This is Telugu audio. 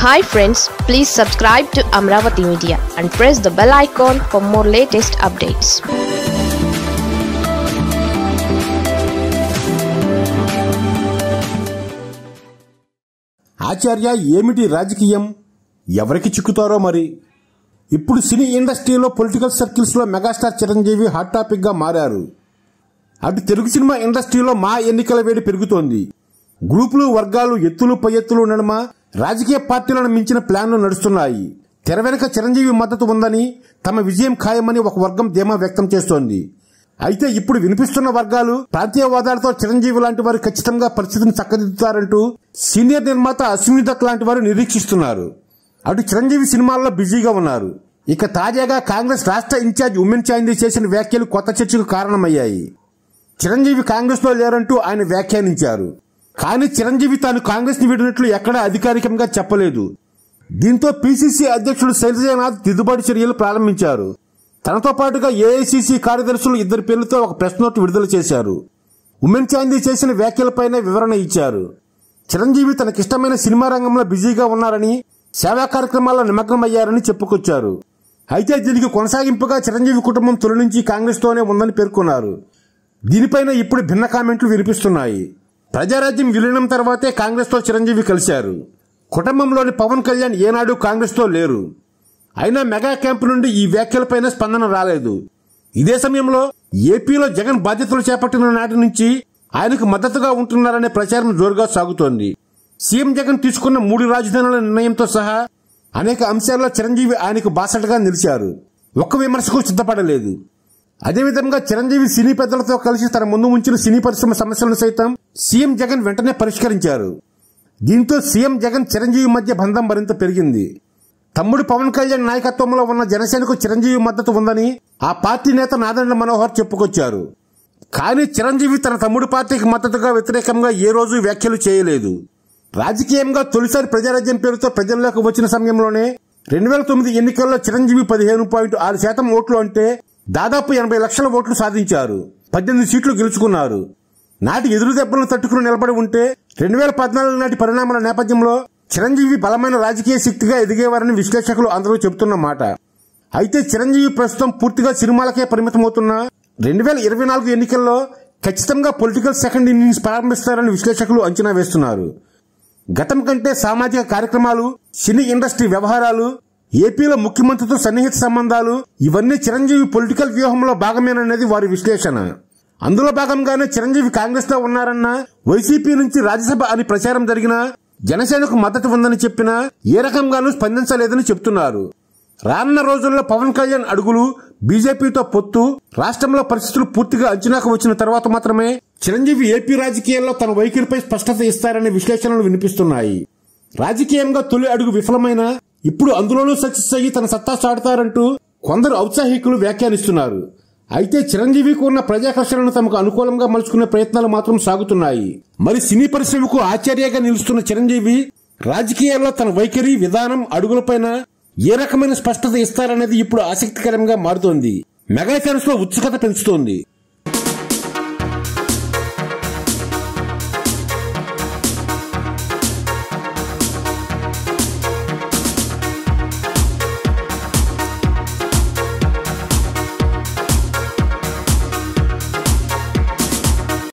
hi friends please subscribe to Amaravati media and press the bell icon for more latest updates Acharya ఏమిటి రాజకీయం ఎవరికి చిక్కుతారో మరి ఇప్పుడు సినీ ఇండస్ట్రీలో పొలిటికల్ సర్కిల్స్లో మెగాస్టార్ చిరంజీవి హాట్ టాపిక్గా మారారు అటు తెలుగు సినిమా ఇండస్ట్రీలో మా ఎన్నికల వేడి పెరుగుతోంది గ్రూపులు వర్గాలు ఎత్తులు పై ఎత్తులు నడుమ రాజకీయ పార్టీలను మించిన ప్లాన్లు నడుస్తున్నాయి తెర వెనుక చిరంజీవి మద్దతు ఉందని తమ విజయం ఖాయమని ఒక వర్గం ధీమా వ్యక్తం చేస్తోంది అయితే ఇప్పుడు వినిపిస్తున్న వర్గాలు ప్రాంతీయవాదాలతో చిరంజీవి లాంటి వారు ఖచ్చితంగా పరిస్థితిని చక్కదిద్దుతారంటూ సీనియర్ నిర్మాత అశ్విని దత్ లాంటి వారు నిరీక్షిస్తున్నారు అటు చిరంజీవి సినిమాల్లో బిజీగా ఉన్నారు ఇక తాజాగా కాంగ్రెస్ రాష్ట్ర ఇన్ఛార్జ్ ఉమెన్ చాందీ చేసిన వ్యాఖ్యలు కొత్త చర్చకు కారణమయ్యాయి చిరంజీవి కాంగ్రెస్ లో లేరంటూ ఆయన వ్యాఖ్యానించారు కానీ చిరంజీవి తాను కాంగ్రెస్ ని విడినట్లు ఎక్కడా అధికారికంగా చెప్పలేదు దీంతో పీసీసీ అధ్యక్షుడు శైలజనాథ్ దిద్దుబాటు చర్యలు ప్రారంభించారు తనతో పాటుగా ఏఐసీసీ కార్యదర్శులు ఇద్దరి పేర్లతో ఒక ప్రెస్ నోట్ విడుదల చేశారు ఉమెన్ చాందీ చేసిన వ్యాఖ్యలపైనే వివరణ ఇచ్చారు చిరంజీవి తనకిష్టమైన సినిమా రంగంలో బిజీగా ఉన్నారని సేవా కార్యక్రమాల్లో నిమగ్నమయ్యారని చెప్పుకొచ్చారు అయితే దీనికి కొనసాగింపుగా చిరంజీవి కుటుంబం తొలి నుంచి కాంగ్రెస్ తోనే ఉందని పేర్కొన్నారు దీనిపైన ఇప్పుడు భిన్న కామెంట్లు వినిపిస్తున్నాయి ప్రజారాజ్యం విలీనం తర్వాతే కాంగ్రెస్ తో చిరంజీవి కలిశారు కుటుంబంలోని పవన్ కళ్యాణ్ ఏనాడు కాంగ్రెస్ తో లేరు అయినా మెగా క్యాంపు నుండి ఈ వ్యాఖ్యలపైన స్పందన రాలేదు ఇదే సమయంలో ఏపీలో జగన్ బాధ్యతలు చేపట్టిన నాటి నుంచి ఆయనకు మద్దతుగా ఉంటున్నారనే ప్రచారం జోరుగా సాగుతోంది సీఎం జగన్ తీసుకున్న మూడు రాజధానుల నిర్ణయంతో సహా అనేక అంశాల్లో చిరంజీవి ఆయనకు బాసటగా నిలిచారు ఒక్క విమర్శకు సిద్ధపడలేదు అదేవిధంగా చిరంజీవి సినీ పెద్దలతో కలిసి తన ముందు ఉంచిన సినీ పరిశ్రమ సమస్యలను సైతం సీఎం జగన్ వెంటనే పరిష్కరించారు దీంతో సీఎం జగన్ చిరంజీవి మధ్య బంధం మరింత పెరిగింది తమ్ముడు పవన్ కళ్యాణ్ నాయకత్వంలో ఉన్న జనసేనకు చిరంజీవి మద్దతు ఉందని ఆ పార్టీ నేత నాదండ్ల మనోహర్ చెప్పుకొచ్చారు కానీ చిరంజీవి తన తమ్ముడు పార్టీకి మద్దతుగా వ్యతిరేకంగా ఏ రోజు వ్యాఖ్యలు చేయలేదు రాజకీయంగా తొలిసారి ప్రజారాజ్యం పేరుతో ప్రజల్లోకి వచ్చిన సమయంలోనే రెండు వేల తొమ్మిది ఎన్నికల్లో చిరంజీవి పదిహేను పాయింట్ ఆరు శాతం ఓట్లు అంటే దాదాపు ఎనభై లక్షల ఓట్లు సాధించారు పద్దెనిమిది సీట్లు గెలుచుకున్నారు నాటి ఎదురు దెబ్బలను తట్టుకుని నిలబడి ఉంటే రెండు వేల పద్నాలుగు నాటి పరిణామాల నేపథ్యంలో చిరంజీవి బలమైన రాజకీయ శక్తిగా ఎదిగేవారని విశ్లేషకులు అందరూ చెబుతున్న మాట అయితే చిరంజీవి ప్రస్తుతం పూర్తిగా సినిమాలకే పరిమితమవుతున్న రెండు వేల ఇరవై నాలుగు ఎన్నికల్లో ఖచ్చితంగా పొలిటికల్ సెకండ్ ఇన్నింగ్స్ ప్రారంభిస్తారని విశ్లేషకులు అంచనా వేస్తున్నారు గతం కంటే సామాజిక కార్యక్రమాలు సినీ ఇండస్ట్రీ వ్యవహారాలు ఏపీలో ముఖ్యమంత్రితో సన్నిహిత సంబంధాలు ఇవన్నీ చిరంజీవి పొలిటికల్ వ్యూహంలో భాగమేననేది వారి విశ్లేషణ అందులో భాగంగానే చిరంజీవి కాంగ్రెస్ లో ఉన్నారన్న వైసీపీ నుంచి రాజ్యసభ అని ప్రచారం జరిగినా జనసేనకు మద్దతు ఉందని చెప్పినా ఏ రకంగానూ స్పందించలేదని చెబుతున్నారు రానున్న రోజుల్లో పవన్ కళ్యాణ్ అడుగులు బీజేపీతో పొత్తు రాష్ట్రంలో పరిస్థితులు పూర్తిగా అంచనాకు వచ్చిన తర్వాత మాత్రమే చిరంజీవి ఏపీ రాజకీయాల్లో తన వైఖరిపై స్పష్టత ఇస్తారనే విశ్లేషణలు వినిపిస్తున్నాయి రాజకీయంగా తొలి అడుగు విఫలమైన ఇప్పుడు అందులోనూ సక్సెస్ అయ్యి తన సత్తా చాటుతారంటూ కొందరు ఔత్సాహికులు వ్యాఖ్యానిస్తున్నారు అయితే చిరంజీవికి ఉన్న ప్రజాకర్షణను తమకు అనుకూలంగా మలుచుకునే ప్రయత్నాలు మాత్రం సాగుతున్నాయి మరి సినీ పరిశ్రమకు ఆచార్యగా నిలుస్తున్న చిరంజీవి రాజకీయాల్లో తన వైఖరి విధానం అడుగులపైన ఏ రకమైన స్పష్టత ఇస్తారనేది ఇప్పుడు ఆసక్తికరంగా మారుతోంది మెగా ఫ్యాన్స్ లో ఉత్సుకత పెంచుతోంది